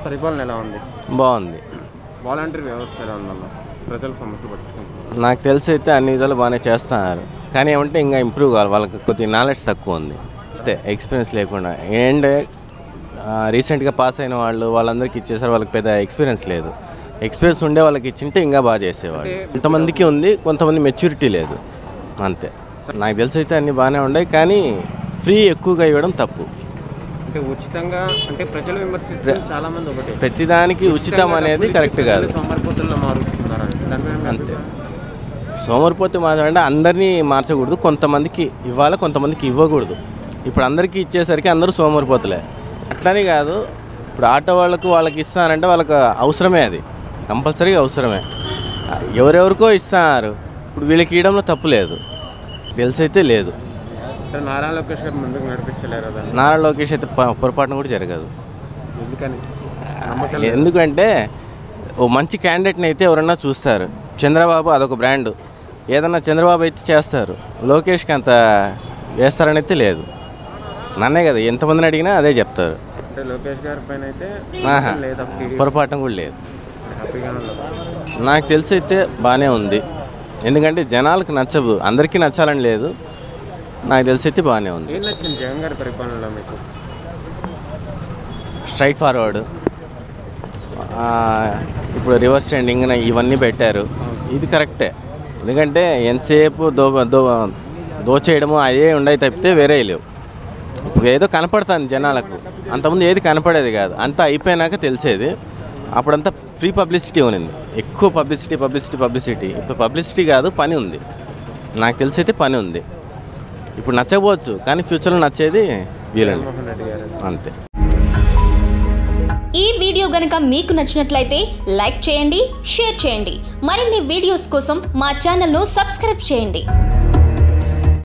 గారి పరిపాలన ఎలా ఉంది బాగుంది వాలంటీర్ వ్యవస్థ ఎలా ఉందన్న ప్రజలకు సమస్యలు పట్టించుకుంటున్నారు నాకు తెలిసి అయితే అన్ని విధాలు బాగానే చేస్తున్నారు కానీ ఏమంటే ఇంకా ఇంప్రూవ్ కావాలి వాళ్ళకి కొద్దిగా నాలెడ్జ్ తక్కువ ఉంది అంతే ఎక్స్పీరియన్స్ లేకుండా అండ్ రీసెంట్గా పాస్ అయిన వాళ్ళు వాళ్ళందరికీ ఇచ్చేసారు వాళ్ళకి పెద్ద ఎక్స్పీరియన్స్ లేదు ఎక్స్పీరియన్స్ ఉండే వాళ్ళకి ఇచ్చింటే ఇంకా బాగా చేసేవాళ్ళు కొంతమందికి ఉంది కొంతమంది మెచ్యూరిటీ లేదు అంతే నాకు తెలిసి అయితే అన్నీ బాగానే ఉన్నాయి కానీ ఫ్రీ ఎక్కువగా ఇవ్వడం తప్పు అంటే ఉచితంగా అంటే ప్రజలు విమర్శిస్తే చాలా మంది ఒకటే ప్రతిదానికి ఉచితం అనేది కరెక్ట్ కాదు సోమరిపోతుల్లో మారుతున్నారు దానిపైన మీ అంతే. అభిప్రాయం? సోమరిపోతే మాత్రమే అందరినీ మార్చకూడదు కొంతమందికి ఇవ్వాలి కొంతమందికి ఇవ్వకూడదు ఇప్పుడు అందరికీ ఇచ్చేసరికి అందరూ సోమరిపోతులే అట్లని కాదు ఇప్పుడు ఆటో వాళ్ళకు వాళ్ళకి ఇస్తానంటే వాళ్ళకి అవసరమే అది కంపల్సరీగా అవసరమే ఎవరెవరికో ఇస్తున్నారు ఇప్పుడు వీళ్ళకి ఇవ్వడంలో తప్పు లేదు తెలిసైతే లేదు అంటే నారా లోకేష్ గారు ముందుకు నడిపించలేరు దాన్ని నారా లోకేష్ అయితే ప- పొరపాటున కూడా జరగదు ఎందుకని నమ్మకం లేదా? ఎందుకంటే ఓ మంచి క్యాండిడేట్ని అయితే ఎవరన్నా చూస్తారు చంద్రబాబు అదొక బ్రాండ్ ఏదన్నా చంద్రబాబు అయితే చేస్తారు లోకేష్కి అంత వేస్తారని అయితే లేదు నన్నే కదా ఎంతమందిని అడిగినా అదే చెప్తారు అంటే లోకేష్ గారి పైన అయితే ఆహా. లేదా పొరపాటున కూడా లేదు హ్యాపీగానే ఉన్నారు నాకు తెలిసి అయితే బాగానే ఉంది ఎందుకంటే జనాలకు నచ్చదు అందరికీ నచ్చాలని లేదు నాకు తెలిసి అయితే బాగానే ఉంది ఏం నచ్చింది జగన్ గారి పరిపాలనలో మీకు స్ట్రైట్ ఫార్వర్డ్ ఆ, ఇప్పుడు రివర్స్ ట్రెండింగ్ ఇవన్నీ పెట్టారు ఇది కరెక్టే ఎందుకంటే ఎంతసేపు దో దో దోచేయడము అదే ఉండయి తప్పితే వేరే లేవు ఇప్పుడు ఏదో కనపడుతుంది జనాలకు అంతకుముందు ఏది కనపడేది కాదు అంతా అయిపోయినాక తెలిసేది అప్పుడంతా ఫ్రీ పబ్లిసిటీ ఉన్నింది ఎక్కువ పబ్లిసిటీ పబ్లిసిటీ పబ్లిసిటీ ఇప్పుడు పబ్లిసిటీ కాదు పని ఉంది నాకు తెలిసి అయితే పని ఉంది ఇప్పుడు నచ్చకపోవచ్చు కానీ ఫ్యూచర్లో నచ్చేది వీళ్ళని జగన్మోహన్ రెడ్డి గారు అంతే ఈ వీడియో గనక మీకు నచ్చినట్లయితే లైక్ చేయండి షేర్ చేయండి మరిన్ని వీడియోస్ కోసం మా ఛానల్ను సబ్స్క్రైబ్ చేయండి